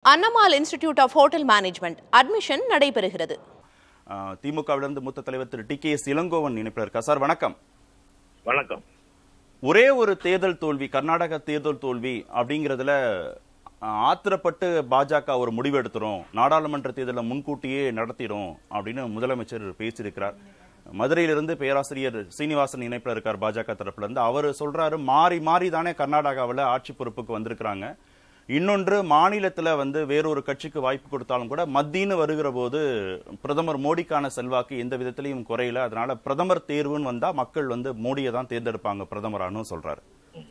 அன்னமால் institute of hotel management admission நடைபெறுகிறது ஆஹ் திமுகவிலிருந்து மூத்த தலைவர் Thiru T K S Elangovan இணைப்பில் இருக்கார் சார் வணக்கம் வணக்கம் ஒரே ஒரு தேர்தல் தோல்வி கர்நாடக தேர்தல் தோல்வி அப்படிங்கறதுல ஆஹ், ஆத்திரப்பட்டு பாஜக ஒரு முடிவு எடுத்துரும் நாடாளுமன்ற தேர்தலை முன்கூட்டியே நடத்திடும் அப்படின்னு முதலமைச்சர் பேசியிருக்கிறார் மதுரையிலிருந்து பேராசிரியர் சீனிவாசன் இணைப்பில் இருக்கார் பாஜக தரப்புல இருந்து அவர் சொல்றாரு மாறி மாறி தானே கர்நாடகாவில் ஆட்சி பொறுப்புக்கு வந்திருக்கிறாங்க இன்னொன்று மாநிலத்துல வந்து வேறொரு கட்சிக்கு வாய்ப்பு கொடுத்தாலும் கூட மத்தின்னு வருகிற போது பிரதமர் மோடிக்கான செல்வாக்கு எந்த விதத்திலையும் குறையல அதனால பிரதமர் தேர்வுன்னு வந்தா மக்கள் வந்து மோடியை தான் தேர்ந்தெடுப்பாங்க பிரதமரானு சொல்றாரு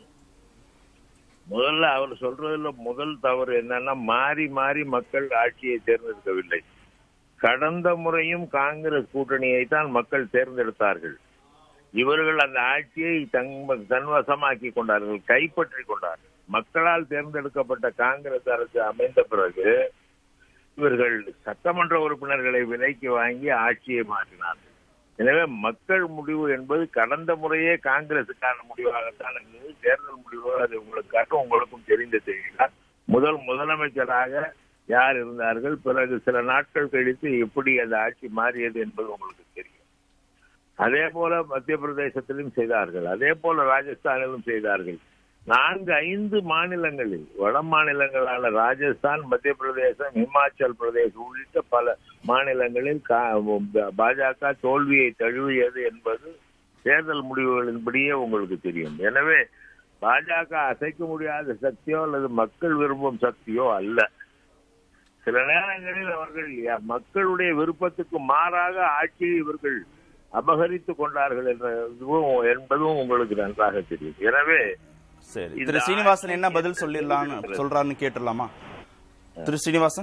முதல்ல அவர் சொல்றதுல முதல் தவறு என்னன்னா மாறி மாறி மக்கள் ஆட்சியை தேர்ந்தெடுக்கவில்லை கடந்த முறையும் காங்கிரஸ் கூட்டணியை தான் மக்கள் தேர்ந்தெடுத்தார்கள் இவர்கள் அந்த ஆட்சியை தங்க- தன்வசமாக்கி கொண்டார்கள் கைப்பற்றி கொண்டார்கள் மக்களால் தேர்ந்தெடுக்கப்பட்ட காங்கிரஸ் அரசு அமைந்த பிறகு இவர்கள் சட்டமன்ற உறுப்பினர்களை விலைக்கு வாங்கி ஆட்சியை மாற்றினார்கள் எனவே மக்கள் முடிவு என்பது கடந்த முறையே காங்கிரசுக்கான முடிவாகத்தான் இருந்தது தேர்தல் முடிவு அது உங்களுக்காக உங்களுக்கும் தெரிந்த செய்திதான் முதல் முதலமைச்சராக யார் இருந்தார்கள் பிறகு சில நாட்கள் கழித்து எப்படி அந்த ஆட்சி மாறியது என்பது உங்களுக்கு தெரியும் அதே போல மத்திய பிரதேசத்திலும் செய்தார்கள் அதே போல ராஜஸ்தானிலும் செய்தார்கள் நான்கு ஐந்து மாநிலங்களில் வட மாநிலங்களான ராஜஸ்தான் மத்திய பிரதேசம் இமாச்சல் பிரதேசம் உள்ளிட்ட பல மாநிலங்களில் கா- பாஜக தோல்வியை தழுவியது என்பது தேர்தல் முடிவுகளின்படியே உங்களுக்கு தெரியும் எனவே பாஜக அசைக்க முடியாத சக்தியோ அல்லது மக்கள் விரும்பும் சக்தியோ அல்ல சில நேரங்களில் அவர்கள் ய- மக்களுடைய விருப்பத்துக்கு மாறாக ஆட்சியை இவர்கள் அபகரித்துக் கொண்டார்கள் என்ற இதுவும் என்பதும் உங்களுக்கு நன்றாக தெரியும் எனவே சரி இந்த திரு சீனிவாசன் என்ன ஆட்சி பதில் சொல்லிடலான்னு இருக்கிறது. சொல்றாருன்னு கேட்டுடலாமா திரு சீனிவாசன்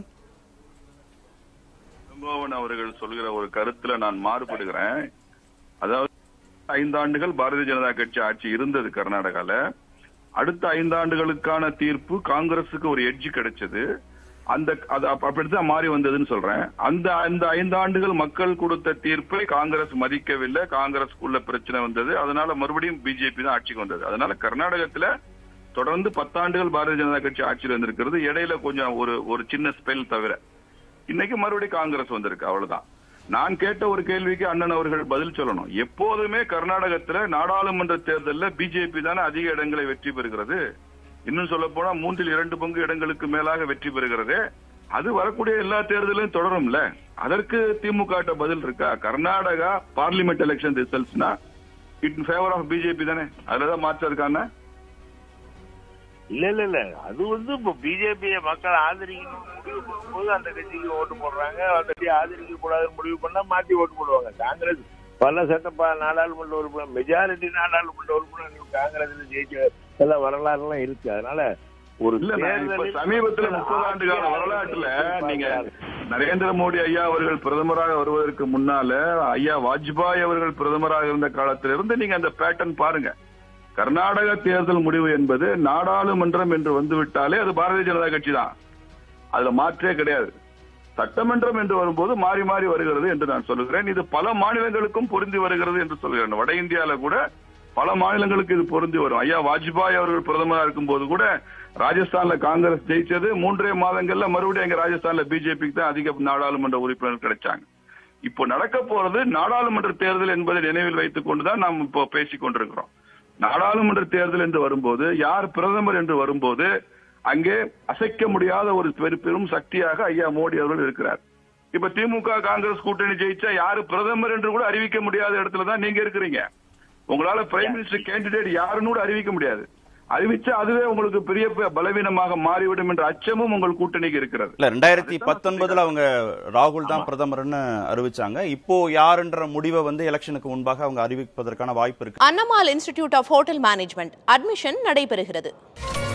இளங்கோவன் அவர்கள் சொல்கிற ஒரு கருத்துல நான் மாறுபடுகிறேன் அதாவது ஐந்தாண்டுகள் பாரதிய ஜனதா கட்சி ஆட்சி இருந்தது கர்நாடகால அடுத்த ஐந்தாண்டுகளுக்கான தீர்ப்பு காங்கிரசுக்கு ஒரு எட்ஜ் கிடைச்சது அந்த அது அப்ப- அப்படித்தான் மாறி வந்ததுன்னு சொல்றேன் அந்த அந்த ஐந்தாண்டுகள் மக்கள் கொடுத்த தீர்ப்பை காங்கிரஸ் மதிக்கவில்லை காங்கிரஸ்க்குள்ள பிரச்சனை வந்தது அதனால மறுபடியும் பிஜேபி தான் ஆட்சிக்கு வந்தது அதனால கர்நாடகத்துல தொடர்ந்து பத்தாண்டுகள் பாரதிய ஜனதா கட்சி ஆட்சியில் இருந்திருக்கிறது இடையில கொஞ்சம் ஒரு ஒரு சின்ன ஸ்பெல் தவிர இன்னைக்கு மறுபடியும் காங்கிரஸ் வந்திருக்கு அவ்வளவுதான் நான் கேட்ட ஒரு கேள்விக்கு அண்ணன் அவர்கள் பதில் சொல்லணும் எப்போதுமே கர்நாடகத்துல நாடாளுமன்ற தேர்தலில் பிஜேபி தானே அதிக இடங்களை வெற்றி பெறுகிறது இன்னும் சொல்ல போனா மூன்றில் இரண்டு பங்கு இடங்களுக்கு மேலாக வெற்றி பெறுகிறது அது வரக்கூடிய எல்லா தேர்தலையும் தொடரும்ல அதற்கு திமுக ட்ட பதில் இருக்கா கர்நாடகா பார்லிமெண்ட் எலெக்ஷன் ரிசல்ட்ஸ்னா இட் ஃபேவர் ஆஃப் பிஜேபி தானே அதுலதான் மாற்றம் இருக்கான இல்ல இல்ல இல்ல அது வந்து இப்ப பிஜேபியை மக்கள் ஆதரிக்கணும் முடிவு பண்ணும்போது அந்த கட்சிக்கு ஓட்டு போடுறாங்க அந்த கட்சியை ஆதரிக்க கூடாதுன்னு முடிவு பண்ணா மாத்தி ஓட்டு போடுவாங்க காங்கிரஸ் பல சட்ட நாடாளுமன்ற உறுப்பினர் மெஜாரிட்டி நாடாளுமன்ற உறுப்பினர்கள் காங்கிரஸ்ல ஜெயிச்ச சில வரலாறு எல்லாம் இருக்கு அதனால ஒரு இல்ல நான் இப்ப தேர்தலில் சமீபத்துல மக்கள் முப்பது ஆண்டு கால ஆட்சியை வரலாற்றுல நீங்க எதிர்பார்க்கிறார்கள். நரேந்திர மோடி ஐயா அவர்கள் பிரதமராக வருவதற்கு முன்னால ஐயா வாஜ்பாய் அவர்கள் பிரதமராக இருந்த காலத்திலிருந்து நீங்க அந்த பேட்டர்ன் பாருங்க கர்நாடக தேர்தல் முடிவு என்பது நாடாளுமன்றம் என்று வந்துவிட்டாலே அது பாரதிய ஜனதா கட்சி தான் அதுல மாற்றே கிடையாது சட்டமன்றம் என்று வரும்போது மாறி மாறி வருகிறது என்று நான் சொல்லுகிறேன் இது பல மாநிலங்களுக்கும் பொருந்தி வருகிறது என்று சொல்கிறேன் வட இந்தியால கூட பல மாநிலங்களுக்கு இது பொருந்தி வரும் ஐயா வாஜ்பாய் அவர்கள் பிரதமரா இருக்கும்போது கூட ராஜஸ்தான்ல காங்கிரஸ் ஜெயிச்சது மூன்றே மாதங்கள்ல மறுபடியும் எங்க ராஜஸ்தான்ல பிஜேபிக்கு தான் அதிக நாடாளுமன்ற உறுப்பினர் கிடைச்சாங்க இப்போ நடக்க போறது நாடாளுமன்ற தேர்தல் என்பதை நினைவில் வைத்துக் கொண்டுதான் நாம் இப்போ பேசிக் கொண்டிருக்கிறோம் நாடாளுமன்ற தேர்தல் என்று வரும்போது யார் பிரதமர் என்று வரும்போது அங்கே அசைக்க முடியாத ஒரு பெரு- பெரும் சக்தியாக ஐயா மோடி அவர்கள் இருக்கிறார் இப்ப திமுக காங்கிரஸ் கூட்டணி ஜெயிச்சா யாரு பிரதமர் என்று கூட அறிவிக்க முடியாத இடத்துல தான் நீங்க இருக்கிறீங்க உங்களால பிரைம் மினிஸ்டர் கேண்டிடேட் யாருன்னு கூட அறிவிக்க முடியாது அறிவிச்சா அதுவே உங்களுக்கு பெரிய ப- பலவீனமாக மாறிவிடும் என்ற அச்சமும் உங்கள் கூட்டணிக்கு இருக்கிறது இல்ல ரெண்டாயிரத்தி பத்தொன்பதுல அவங்க ராகுல் தான் பிரதமர்னு அறிவிச்சாங்க இப்போ யாருன்ற முடிவை வந்து எலெக்ஷனுக்கு முன்பாக அவங்க அறிவிப்பதற்கான வாய்ப்பு இருக்கு Annamal institute of hotel management admission நடைபெறுகிறது